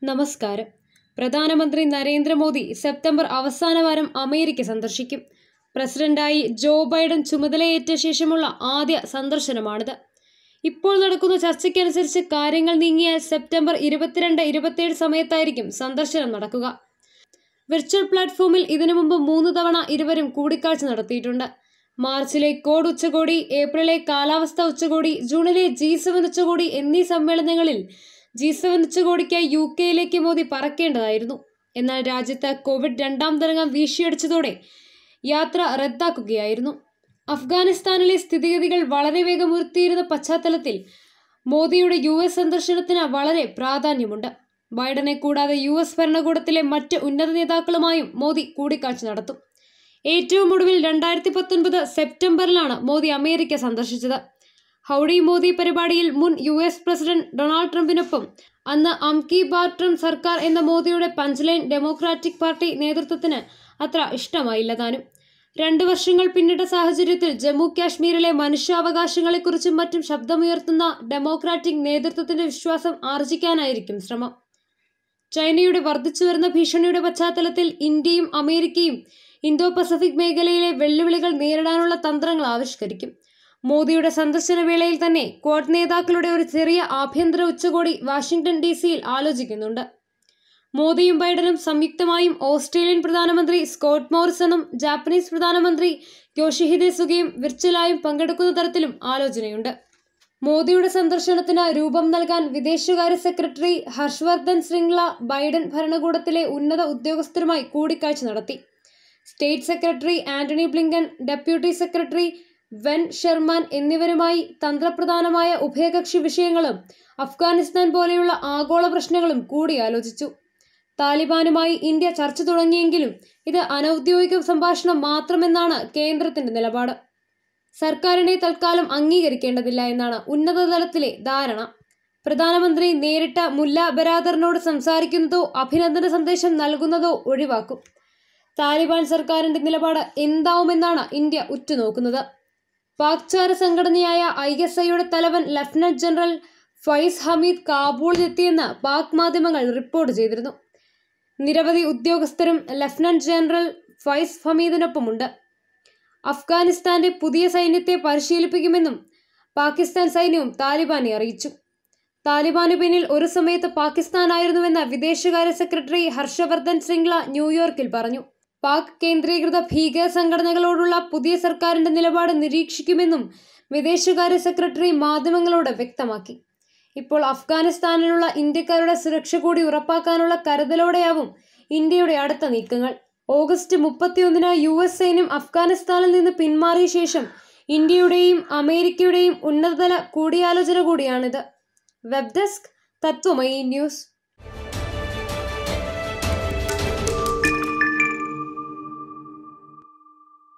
നമസ്കാരം പ്രധാനമന്ത്രി നരേന്ദ്രമോദി സെപ്റ്റംബർ അവസാന വാരം അമേരിക്ക സന്ദർശിക്കും പ്രസിഡന്റായി ജോ ബൈഡൻ ചുമതലയേറ്റ ശേഷമുള്ള ആദ്യ സന്ദർശനമാണിത് ഇപ്പോൾ നടക്കുന്ന ചർച്ചയ്ക്കനുസരിച്ച് കാര്യങ്ങൾ നീങ്ങിയാൽ സെപ്റ്റംബർ ഇരുപത്തിരണ്ട് ഇരുപത്തിയേഴ് സമയത്തായിരിക്കും സന്ദർശനം നടക്കുക വിർച്വൽ പ്ലാറ്റ്ഫോമിൽ ഇതിനു മുമ്പ് മൂന്ന് തവണ ഇരുവരും കൂടിക്കാഴ്ച നടത്തിയിട്ടുണ്ട് മാർച്ചിലെ കോഡ് ഉച്ചകോടി ഏപ്രിലെ കാലാവസ്ഥ ഉച്ചകോടി ജൂണിലെ ജി സെവൻ ഉച്ചകോടി എന്നീ സമ്മേളനങ്ങളിൽ ജി സെവൻ ഉച്ചകോടിക്കായി യു കെയിലേക്ക് മോദി പറക്കേണ്ടതായിരുന്നു എന്നാൽ രാജ്യത്ത് കോവിഡ് രണ്ടാം തരംഗം വീശിയടിച്ചതോടെ യാത്ര റദ്ദാക്കുകയായിരുന്നു അഫ്ഗാനിസ്ഥാനിലെ സ്ഥിതിഗതികൾ വളരെ വേഗം ഉയർത്തിയിരുന്ന പശ്ചാത്തലത്തിൽ മോദിയുടെ യു എസ് സന്ദർശനത്തിന് വളരെ പ്രാധാന്യമുണ്ട് ബൈഡനെ കൂടാതെ യു എസ് ഭരണകൂടത്തിലെ മറ്റ് ഉന്നത നേതാക്കളുമായും മോദി കൂടിക്കാഴ്ച നടത്തും ഏറ്റവും ഒടുവിൽ രണ്ടായിരത്തി പത്തൊൻപത് സെപ്റ്റംബറിലാണ് മോദി അമേരിക്ക സന്ദർശിച്ചത് ഹൗഡി മോദി പരിപാടിയിൽ മുൻ യു എസ് പ്രസിഡന്റ് ഡൊണാൾഡ് ട്രംപിനൊപ്പം അന്ന് അംകി ബാർ ട്രംപ് സർക്കാർ എന്ന മോദിയുടെ പഞ്ച്ലൈൻ ഡെമോക്രാറ്റിക് പാർട്ടി നേതൃത്വത്തിന് അത്ര ഇഷ്ടമായില്ല താനും രണ്ടു വർഷങ്ങൾ പിന്നിട്ട സാഹചര്യത്തിൽ ജമ്മു കാശ്മീരിലെ മനുഷ്യാവകാശങ്ങളെക്കുറിച്ചും മറ്റും ശബ്ദമുയർത്തുന്ന ഡെമോക്രാറ്റിക് നേതൃത്വത്തിന്റെ വിശ്വാസം ആർജിക്കാനായിരിക്കും ശ്രമം ചൈനയുടെ വർദ്ധിച്ചുവരുന്ന ഭീഷണിയുടെ പശ്ചാത്തലത്തിൽ ഇന്ത്യയും അമേരിക്കയും ഇന്തോ പസഫിക് മേഖലയിലെ വെല്ലുവിളികൾ നേരിടാനുള്ള തന്ത്രങ്ങൾ ആവിഷ്കരിക്കും മോദിയുടെ സന്ദർശന വേളയിൽ തന്നെ ക്വാഡ് നേതാക്കളുടെ ഒരു ചെറിയ ആഭ്യന്തര ഉച്ചകോടി വാഷിംഗ്ടൺ ഡി സിയിൽ ആലോചിക്കുന്നുണ്ട് മോദിയും ബൈഡനും സംയുക്തമായും ഓസ്ട്രേലിയൻ പ്രധാനമന്ത്രി സ്കോട്ട് മോറിസണും ജാപ്പനീസ് പ്രധാനമന്ത്രി യോഷിഹിദെ സുഗയും വിർച്വലായും പങ്കെടുക്കുന്ന തരത്തിലും ആലോചനയുണ്ട് മോദിയുടെ സന്ദർശനത്തിന് രൂപം നൽകാൻ വിദേശകാര്യ സെക്രട്ടറി ഹർഷവർദ്ധൻ ശ്രിംഗ്ല ബൈഡൻ ഭരണകൂടത്തിലെ ഉന്നത ഉദ്യോഗസ്ഥരുമായി കൂടിക്കാഴ്ച നടത്തി state secretary Antony Blinken deputy secretary Wendy Sherman എന്നിവരുമായി തന്ത്രപ്രധാനമായ ഉഭയകക്ഷി വിഷയങ്ങളും അഫ്ഗാനിസ്ഥാൻ പോലെയുള്ള ആഗോള പ്രശ്നങ്ങളും കൂടിയാലോചിച്ചു താലിബാനുമായി ഇന്ത്യ ചർച്ച തുടങ്ങിയെങ്കിലും ഇത് അനൌദ്യോഗിക സംഭാഷണം മാത്രമെന്നാണ് കേന്ദ്രത്തിന്റെ നിലപാട് സർക്കാരിനെ തൽക്കാലം അംഗീകരിക്കേണ്ടതില്ല എന്നാണ് ഉന്നതതലത്തിലെ ധാരണ പ്രധാനമന്ത്രി നേരിട്ട് മുല്ല ബരാദറിനോട് സംസാരിക്കുന്നതോ അഭിനന്ദന സന്ദേശം നൽകുന്നതോ ഒഴിവാക്കും താലിബാൻ സർക്കാരിന്റെ നിലപാട് എന്താവുമെന്നാണ് ഇന്ത്യ ഉറ്റുനോക്കുന്നത് പാക് ചാര സംഘടനയായ ഐ എസ് ഐയുടെ തലവൻ ലഫ്റ്റനന്റ് ജനറൽ ഫൈസ് ഹമീദ് കാബൂളിലെത്തിയെന്ന് പാക് മാധ്യമങ്ങൾ റിപ്പോർട്ട് ചെയ്തിരുന്നു നിരവധി ഉദ്യോഗസ്ഥരും ലഫ്റ്റനന്റ് ജനറൽ ഫൈസ് ഹമീദിനൊപ്പമുണ്ട് അഫ്ഗാനിസ്ഥാന്റെ പുതിയ സൈന്യത്തെ പരിശീലിപ്പിക്കുമെന്നും പാകിസ്ഥാൻ സൈന്യവും താലിബാനെ അറിയിച്ചു താലിബാന് പിന്നിൽ ഒരു സമയത്ത് പാകിസ്ഥാനായിരുന്നുവെന്ന് വിദേശകാര്യ സെക്രട്ടറി ഹർഷവർദ്ധൻ ശ്രിംഗ്ല ന്യൂയോർക്കിൽ പറഞ്ഞു പാക് കേന്ദ്രീകൃത ഭീകര സംഘടനകളോടുള്ള പുതിയ സർക്കാരിന്റെ നിലപാട് നിരീക്ഷിക്കുമെന്നും വിദേശകാര്യ സെക്രട്ടറി മാധ്യമങ്ങളോട് വ്യക്തമാക്കി ഇപ്പോൾ അഫ്ഗാനിസ്ഥാനിലുള്ള ഇന്ത്യക്കാരുടെ സുരക്ഷ കൂടി ഉറപ്പാക്കാനുള്ള കരുതലോടെയാവും ഇന്ത്യയുടെ അടുത്ത നീക്കങ്ങൾ ഓഗസ്റ്റ് മുപ്പത്തിയൊന്നിന് യു എസ് സൈന്യം അഫ്ഗാനിസ്ഥാനിൽ നിന്ന് പിന്മാറിയ ശേഷം ഇന്ത്യയുടെയും അമേരിക്കയുടെയും ഉന്നതതല കൂടിയാലോചന കൂടിയാണിത് വെബ് ഡെസ്ക് തത്വമയി ന്യൂസ്